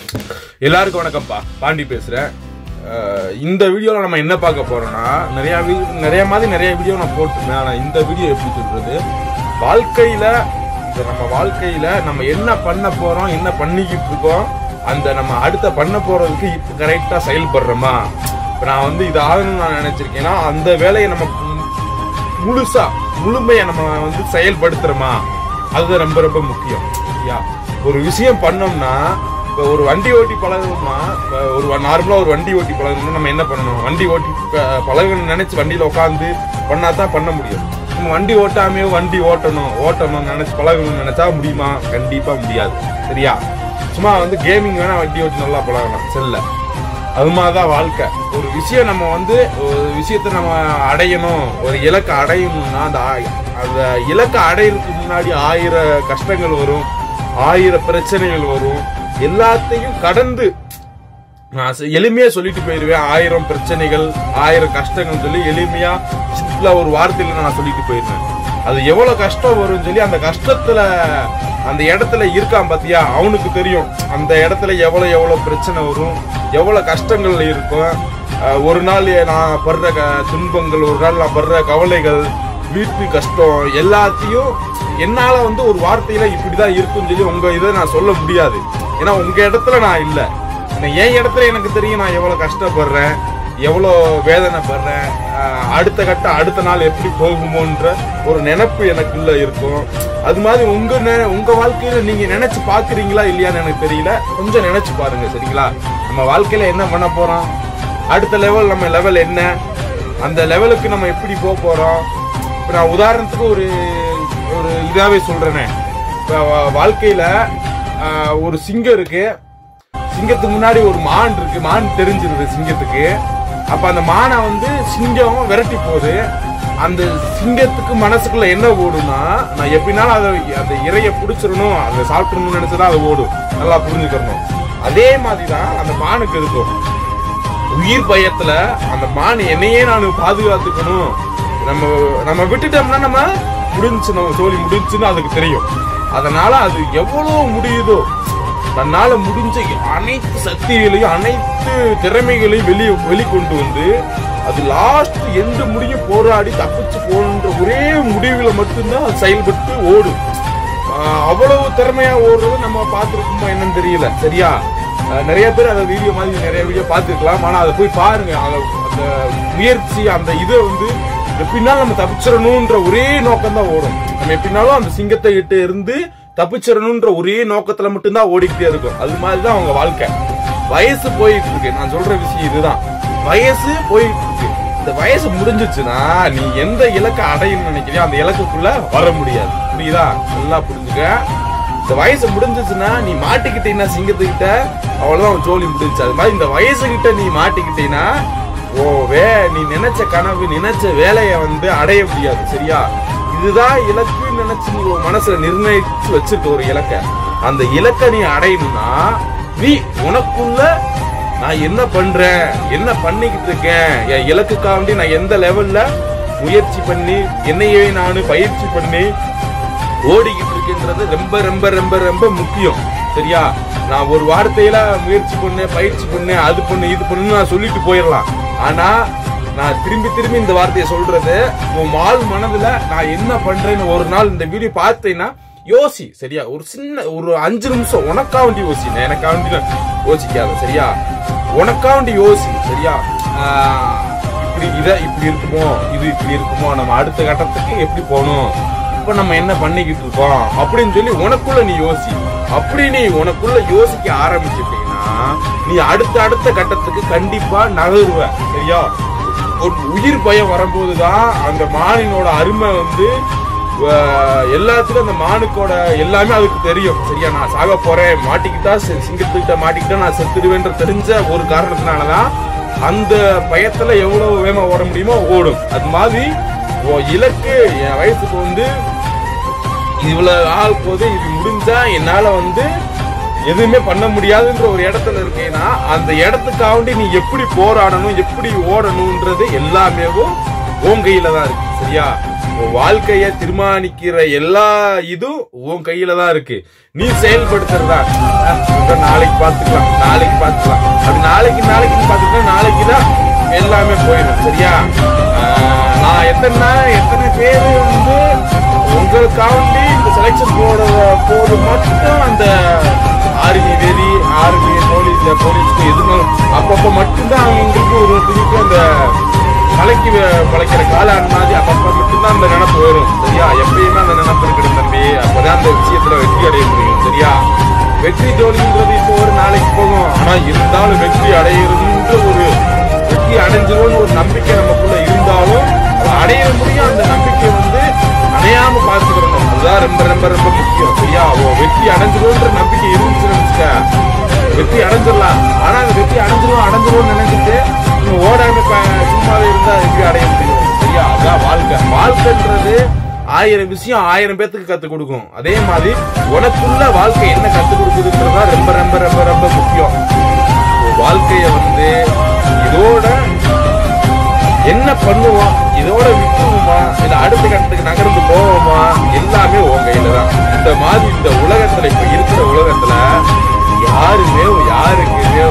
எல்லாருக்கும் வணக்கம்ப்பா பாண்டி பேசுறேன் அஹ் இந்த வீடியோவில் நம்ம என்ன பார்க்க போறோம்னா நிறைய வீ- நிறைய மாதிரி நிறைய வீடியோ நான் போட்டிருந்தேன் ஆனால் இந்த வீடியோ எப்படி சொல்றது வாழ்க்கையில இந்த நம்ம வாழ்க்கையில நம்ம என்ன பண்ண போறோம் என்ன பண்ணிக்கிட்டு இருக்கோம் அந்த நம்ம அடுத்த பண்ண போறதுக்கு இப்போ கரெக்டா செயல்படுறோமா இப்போ நான் வந்து இது ஆகணும்னு நான் நினைச்சிருக்கேன்னா அந்த வேலையை நம்ம மு- முழுசா முழுமையை நம்ம வந்து செயல்படுத்துறோமா அது ரொம்ப ரொம்ப முக்கியம் சரியா ஒரு விஷயம் பண்ணோம்னா இப்போ ஒரு வண்டி ஓட்டி பழகணும்னா இப்போ ஒரு நார்மலா ஒரு வண்டி ஓட்டி பழகணும்னா நம்ம என்ன பண்ணணும் வண்டி ஓட்டி ப- பழகணும்னு நினைச்சு வண்டியில உட்காந்து பண்ணா தான் பண்ண முடியும் நம்ம வண்டி ஓட்டாமே வண்டி ஓட்டணும் ஓட்டணும் நினைச்சு பழகணும்னு நினைச்சா முடியுமா கண்டிப்பா முடியாது சரியா சும்மா வந்து கேமிங் வேணா வண்டி ஓட்டி நல்லா பழகலாம் செல்ல அது மாதிரிதான் வாழ்க்கை ஒரு விஷயம் நம்ம வந்து ஒரு விஷயத்தை நம்ம அடையணும் ஒரு இலக்கை அடையணும்னா அந்த ஆ- அந்த இலக்கை அடையிறதுக்கு முன்னாடி ஆயிரம் கஷ்டங்கள் வரும் ஆயிரம் பிரச்சனைகள் வரும் எல்லாத்தையும் கடந்து நான் செ- எளிமையா சொல்லிட்டு போயிருவேன் ஆயிரம் பிரச்சனைகள் ஆயிரம் கஷ்டங்கள் சொல்லி எளிமையா சிம்பிளா ஒரு வார்த்தையில நான் சொல்லிட்டு போயிருவேன் அது எவ்வளவு கஷ்டம் வரும்னு சொல்லி அந்த கஷ்டத்துல அந்த இடத்துல இருக்கான் பாத்தியா அவனுக்கு தெரியும் அந்த இடத்துல எவ்வளவு எவ்வளவு பிரச்சனை வரும் எவ்வளவு கஷ்டங்கள் இருக்கும் அஹ் ஒரு நாள் நான் படுற க- துன்பங்கள் ஒரு நாள் நான் படுற கவலைகள் வீட்டு கஷ்டம் எல்லாத்தையும் என்னால வந்து ஒரு வார்த்தையில இப்படிதான் இருக்கும்னு சொல்லி உங்க இதை நான் சொல்ல முடியாது ஏன்னா உங்க இடத்துல நான் இல்ல ஆனா என் இடத்துல எனக்கு தெரியும் நான் எவ்வளவு கஷ்டப்படுறேன் எவ்வளோ வேதனைப்படுறேன் ஆஹ் அடுத்த கட்ட அடுத்த நாள் எப்படி போகுமோன்ற ஒரு நினைப்பு எனக்குள்ள இருக்கும் அது மாதிரி உங்க நெ- உங்க வாழ்க்கையில நீங்க நினைச்சு பாக்குறீங்களா இல்லையான்னு எனக்கு தெரியல கொஞ்சம் நினைச்சு பாருங்க சரிங்களா நம்ம வாழ்க்கையில என்ன பண்ண போறோம் அடுத்த லெவல் நம்ம லெவல் என்ன அந்த லெவலுக்கு நம்ம எப்படி போக போறோம் இப்ப நான் உதாரணத்துக்கு ஒரு ஒரு இதாவே சொல்றேனே இப்ப வா- வாழ்க்கையில ஆஹ், ஒரு சிங்கம் இருக்கு சிங்கத்துக்கு முன்னாடி ஒரு மான் இருக்கு மான் தெரிஞ்சிருது சிங்கத்துக்கு அப்ப அந்த மானை வந்து சிங்கம் விரட்டி போகுது அந்த சிங்கத்துக்கு மனசுக்குள்ள என்ன ஓடும்னா நான் எப்படினாலும் அதை அந்த இறைய பிடிச்சிடணும் அதை சாப்பிடணும்னு நினைச்சதான் அது ஓடும் நல்லா புரிஞ்சுக்கணும் அதே மாதிரிதான் அந்த மானுக்கு இருக்கும் உயிர் பயத்துல அந்த மான் என்னையே நான் பாதுகாத்துக்கணும் நம்ம நம்ம விட்டுட்டோம்னா நம்ம முடிஞ்சு நம்ம சோழி முடிஞ்சுன்னு அதுக்கு தெரியும் அதனால அது எவ்வளவு முடியுதோ தன்னால முடிஞ்ச அனைத்து சக்திகளையும் அனைத்து திறமைகளையும் வெளியே வெளிக்கொண்டு வந்து அது லாஸ்ட் எந்த முடியும் போராடி தப்பிச்சு போகணுன்ற ஒரே முடிவுல மட்டும்தான் அது செயல்பட்டு ஓடும் ஆஹ் அவ்வளவு திறமையா ஓடுறது நம்ம பார்த்துருக்கோமா என்னன்னு தெரியல சரியா ஆஹ் நிறைய பேர் அந்த வீடியோ மாதிரி நிறைய வீடியோ பார்த்துருக்கலாம் ஆனா அதை போய் பாருங்க அந்த அந்த முயற்சி அந்த இதை வந்து எப்படினாலும் நம்ம தப்பிச்சிடணும்ன்ற ஒரே நோக்கம் தான் ஓடும் நம்ம எப்படினாலும் அந்த சிங்கத்தை கிட்ட இருந்து தப்பிச்சிடணும்ன்ற ஒரே நோக்கத்துல மட்டும்தான் ஓடிக்கிட்டே இருக்கும் அது மாதிரி தான் அவங்க வாழ்க்கை வயசு போயிட்டு இருக்கு நான் சொல்ற விஷயம் இதுதான் வயசு போயிட்டு இருக்கு இந்த வயசு முடிஞ்சிச்சுன்னா நீ எந்த இலக்கை அடையணும்னு நினைக்கிறியோ அந்த இலக்குக்குள்ள வர முடியாது புரியுதா நல்லா புரிஞ்சுக்க இந்த வயசு முடிஞ்சிச்சுன்னா நீ மாட்டிக்கிட்டீங்கன்னா சிங்கத்துக்கிட்ட அவ்வளவுதான் ஜோலி முடிஞ்சுச்சு அது மாதிரி இந்த வயசுகிட்ட நீ மாட்டிக்கிட்டீங்கன்னா ஓ வே நீ நினைச்ச கனவு நினைச்ச வேலையை வந்து அடைய முடியாது சரியா இதுதான் இலக்குன்னு நினைச்சு நீ உன் மனசுல நிர்ணயிச்சு வச்சிருக்க ஒரு இலக்கை அந்த இலக்கை நீ அடையணும்னா நீ உனக்குள்ள நான் என்ன பண்றேன் என்ன பண்ணிக்கிட்டு இருக்கேன் என் இலக்குக்காண்டி நான் எந்த லெவல்ல முயற்சி பண்ணி என்னையே நான் பயிற்சி பண்ணி ஓடிக்கிட்டு இருக்கின்றது ரொம்ப ரொம்ப ரொம்ப ரொம்ப முக்கியம் சரியா நான் ஒரு வார்த்தையில முயற்சி பண்ணேன் பயிற்சி பண்ணேன் அது பண்ணு இது பண்ணுன்னு நான் சொல்லிட்டு போயிடலாம் ஆனா நான் திரும்பி திரும்பி இந்த வார்த்தையை சொல்றது உன் மால் மனதுல நான் என்ன பண்றேன்னு ஒரு நாள் இந்த வீடியோ பார்த்தேன்னா யோசி சரியா ஒரு சின்ன ஒரு அஞ்சு நிமிஷம் உனக்காண்டி யோசி நான் எனக்காண்டி யோசிக்காத சரியா உனக்காண்டி யோசி சரியா ஆஹ் இப்படி இத இப்படி இருக்குமோ இது இப்படி இருக்குமோ நம்ம அடுத்த கட்டத்துக்கு எப்படி போகணும் இப்ப நம்ம என்ன பண்ணிக்கிட்டு இருக்கோம் அப்படின்னு சொல்லி உனக்குள்ள நீ யோசி அப்படி நீ உனக்குள்ள யோசிக்க ஆரம்பிச்சிட்டீங்கன்னா நீ அடுத்த அடுத்த கட்டத்துக்கு கண்டிப்பா நகருவ சரியா ஒரு உயிர் பயம் வரும்போதுதான் அந்த மானினோட அருமை வந்து அஹ், எல்லாத்துக்கும் அந்த மானுக்கோட எல்லாமே அதுக்கு தெரியும் சரியா நான் சாக போறேன் மாட்டிக்கிட்டா சி- சிங்கத்துக்கிட்ட மாட்டிக்கிட்டா நான் செத்துடுவேன்ற தெரிஞ்ச ஒரு காரணத்தினாலதான் அந்த பயத்துல எவ்வளவு வேகமா ஓட முடியுமோ ஓடும் அது மாதிரி உன் இலக்கு என் வயசுக்கு வந்து இவ்வளவு ஆள் போது இது முடிஞ்சா என்னால வந்து எதுவுமே பண்ண முடியாதுன்ற ஒரு இடத்துல இருக்கேன்னா அந்த இடத்துக்காண்டி நீ எப்படி போராடணும் எப்படி ஓடணும்ன்றது எல்லாமே உன் கையில தான் இருக்கு சரியா உன் வாழ்க்கைய தீர்மானிக்கிற எல்லா இதுவும் உன் கையில தான் இருக்கு நீ செயல்படுத்துறதா அஹ், இதை நாளைக்கு பார்த்துக்கலாம் நாளைக்கு பார்த்துக்கலாம் அப்படி நாளைக்கு நாளைக்கு பார்த்துக்கலாம் நாளைக்கு தான் எல்லாமே போயிடும் சரியா ஆஹ், நான் எத்தனை நாள் எத்தனை பேர் வந்து உங்களுக்காண்டி இந்த செலெக்ஷன் போட போது மட்டும் அந்த ஆர்மி வெறி ஆர்மி போலீஸ் போலீஸ்க்கு எதுனாலும் அப்பப்போ மட்டும்தான் அவங்களுக்கு ஒரு திருப்பி அந்த கலைக்கு பழைக்கிற காலான் மாதிரி அப்பப்போ மட்டும்தான் அந்த நினப்பு வரும் சரியா எப்பயுமே அந்த நினப்பு இருக்கணும் தம்பி அப்பதான் அந்த விஷயத்துல வெற்றி அடைய முடியும் சரியா வெற்றி தோல்வின்றது இப்போ ஒரு நாளைக்கு போகும் ஆனா இருந்தாலும் வெற்றி அடையிறதுன்ற ஒரு வெற்றி அடைஞ்சிரும்னு ஒரு நம்பிக்கை நமக்குள்ள இருந்தாலும் அதை அடைய முடியும் அந்த நம்பிக்கை வந்து அணையாம பார்த்துக்கிறணும் அதுதான் ரொம்ப ரொம்ப ரொம்ப முக்கியம் சரியா அவன் வெற்றி அடைஞ்சிரும்ன்ற நம்பிக்கை இருந்துச்சுன்னு வச்சுக்க வெற்றி அடைஞ்சிடலாம் ஆனா அந்த வெற்றி அடைஞ்சிரும் அடைஞ்சிரும் நினைச்சிட்டு நீங்க ஓடாம ப- சும்மாவே இருந்தா வெற்றி அடைய முடியும் சரியா அதான் வாழ்க்கை வாழ்க்கைன்றது ஆயிரம் விஷயம் ஆயிரம் பேத்துக்கு கத்து கொடுக்கும் அதே மாதிரி உனக்குள்ள வாழ்க்கை என்ன கத்து கொடுக்குதுன்றதா ரொம்ப ரொம்ப ரொம்ப ரொம்ப முக்கியம் உன் வாழ்க்கைய வந்து இதோட என்ன பண்ணுவோம் இதோட விட்டுருவோமா இல்ல அடுத்த கட்டத்துக்கு நகர்ந்து போவோமா எல்லாமே உன் கையில தான் இந்த மாதிரி இந்த உலகத்துல இப்ப இருக்கிற உலகத்துல யாருமே யாருக்குமே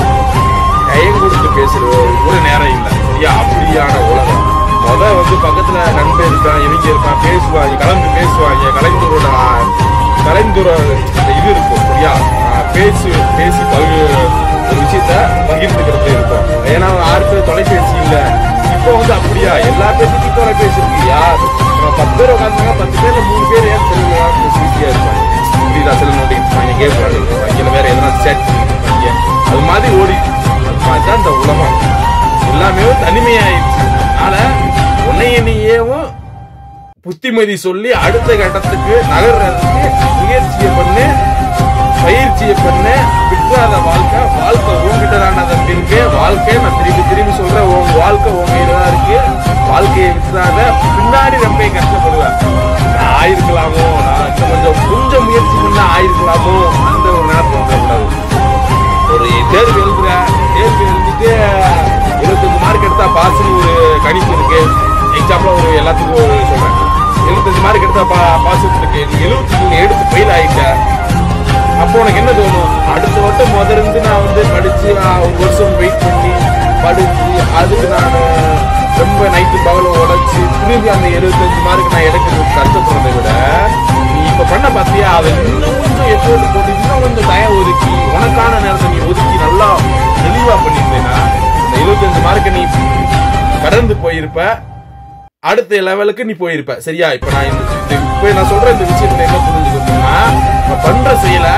கையம் கொடுத்து பேசுற கூட நேரம் இல்லை சரியா அப்படியான உலகம் முத வந்து பக்கத்துல நண்பன் இருக்கான் இவங்க இருப்பான் பேசுவாங்க கலந்து பேசுவாங்க கலைஞரோட கலைஞரோட இந்த இது இருக்கும் சரியா ஆஹ் பேசி பேசி பகு ஒரு விஷயத்த பகிர்ந்துக்கிறது இருக்கும் ஏன்னா ஆறு பேர் தொலைபேசி இல்ல இப்போ வந்து அப்படியா எல்லா பேருக்கும் தொலைபேசி இருக்கு யார் நம்ம பத்து பேர் உட்காந்துங்க பத்து பேர்ல மூணு பேர் ஏன் செல்லுங்க ஈஸியா இருப்பாங்க புரியுதா செல் நோட்டிட்டு இருப்பாங்க கேம் விளையாடிட்டு இருப்பாங்க இல்ல வேற எதனா சேட் பண்ணிட்டு இருப்பாங்க அது மாதிரி ஓடி அது மாதிரி தான் இந்த உலகம் எல்லாமே தனிமையாயிடுச்சு அதனால உன்னைய நீயேவும் புத்திமதி சொல்லி அடுத்த கட்டத்துக்கு நகர்றதுக்கு முயற்சியை பண்ணு பயிற்சியை பண்ணு விட்டுறாத வாழ்க்கை வாழ்க்கை உங்ககிட்ட தான் தம்பி இருக்கு வாழ்க்கை நான் திரும்பி திரும்பி சொல்றேன் உன் வாழ்க்கை உன் கையில தான் இருக்கு வாழ்க்கையை விட்டுறாத பின்னாடி ரொம்ப கஷ்டப்படுவேன் நான் ஆயிருக்கலாமோ நான் இன்னும் கொஞ்சம் கொஞ்சம் முயற்சி பண்ண ஆயிருக்கலாமோ அந்த ஒரு நினைப்பு வந்துடக்கூடாது ஒரு தேர்வு எழுதுற தேர்வு எழுதிட்டு எழுபத்தஞ்சு மார்க் எடுத்தா பாஸ்னு ஒரு கணிப்பு இருக்கு எக்ஸாம்பிள் ஒரு எல்லாத்துக்கும் ஒரு சொல்றேன் எழுபத்தஞ்சு மார்க் எடுத்தா பா பாஸ் இருக்கு நீ எழுபத்தி மூணு எடுத்து ஃபெயில் ஆயிட்ட அப்போ உனக்கு என்ன தோணும் அடுத்த வட்டம் முத இருந்து நான் வந்து படிச்சு ஆ, ஒரு வருஷம் வெயிட் பண்ணி படிச்சு அதுக்கு நான் ரொம்ப நைட்டு பகல உடைச்சு திரும்பி அந்த எழுபத்தஞ்சு மார்க் நான் எடுக்கிறதுக்கு கஷ்டப்படுறதை விட நீ இப்ப பண்ண பாத்தியா அதை இன்னும் கொஞ்சம் எஃபோர்ட் போட்டு இன்னும் கொஞ்சம் தயம் ஒதுக்கி உனக்கான நேரத்தை நீ ஒதுக்கி நல்லா தெளிவா பண்ணியிருந்தேன்னா இந்த இருபத்தஞ்சு மார்க்கை நீ கடந்து போயிருப்ப அடுத்த லெவலுக்கு நீ போயிருப்ப சரியா இப்ப நான் இந்த இந்த- இப்ப நான் சொல்ற இந்த விஷயத்துல என்ன புரிஞ்சுக்கணும்னா நம்ம பண்ற செயல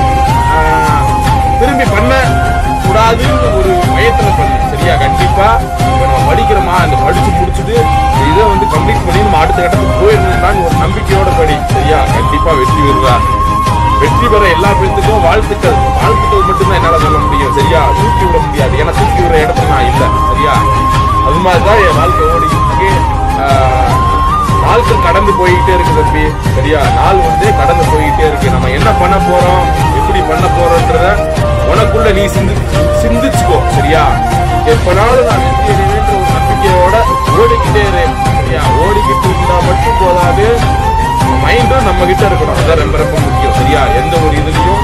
ஆஹ், திரும்பி பண்ண கூடாதுன்னு ஒரு பயத்துல பண்ணு சரியா கண்டிப்பா இப்ப நம்ம படிக்கிறோமா இந்த படிச்சு முடிச்சுட்டு இந்த இதை வந்து கம்ப்ளீட் பண்ணி நம்ம அடுத்த கட்டத்துக்கு போயிருந்தோம்னா ஒரு நம்பிக்கையோட படி சரியா கண்டிப்பா வெற்றி வருவா வெற்றி பெற எல்லா பேர்த்துக்கும் வாழ்த்துக்கள் வாழ்த்துக்கள் மட்டும்தான் என்னால சொல்ல முடியும் சரியா தூக்கி விட முடியாது ஏன்னா தூக்கி விடுற இடத்துல நான் இல்ல சரியா அது மாதிரிதான் என் வாழ்க்கை ஓடிக்கிட்டு இருக்கு ஆஹ், நாட்கள் கடந்து போய்கிட்டே இருக்கு தம்பி சரியா நாள் வந்து கடந்து போய்கிட்டே இருக்கு நம்ம என்ன பண்ண போறோம் எப்படி பண்ண போறோன்றத உனக்குள்ள நீ சிந்தி சிந்திச்சுக்கோ சரியா எப்பனாலும் நான் வெற்றி அடைவேன்ற ஒரு நம்பிக்கையோட ஓடிக்கிட்டே இரு சரியா ஓடிக்கிட்டு இருந்தா மட்டும் போதாது மைண்டும் நம்ம கிட்ட இருக்கணும் அதான் ரொம்ப ரொம்ப முக்கியம் சரியா எந்த ஒரு இதுலயும்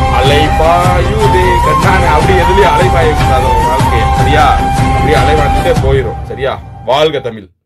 அலைபாயுதே கண்ணான அப்படி எதுலயும் அலைபாய கூடாது உன் வாழ்க்கையை சரியா அப்படியே அலைவாஞ்சிட்டே போயிடும் சரியா வாழ்க தமிழ்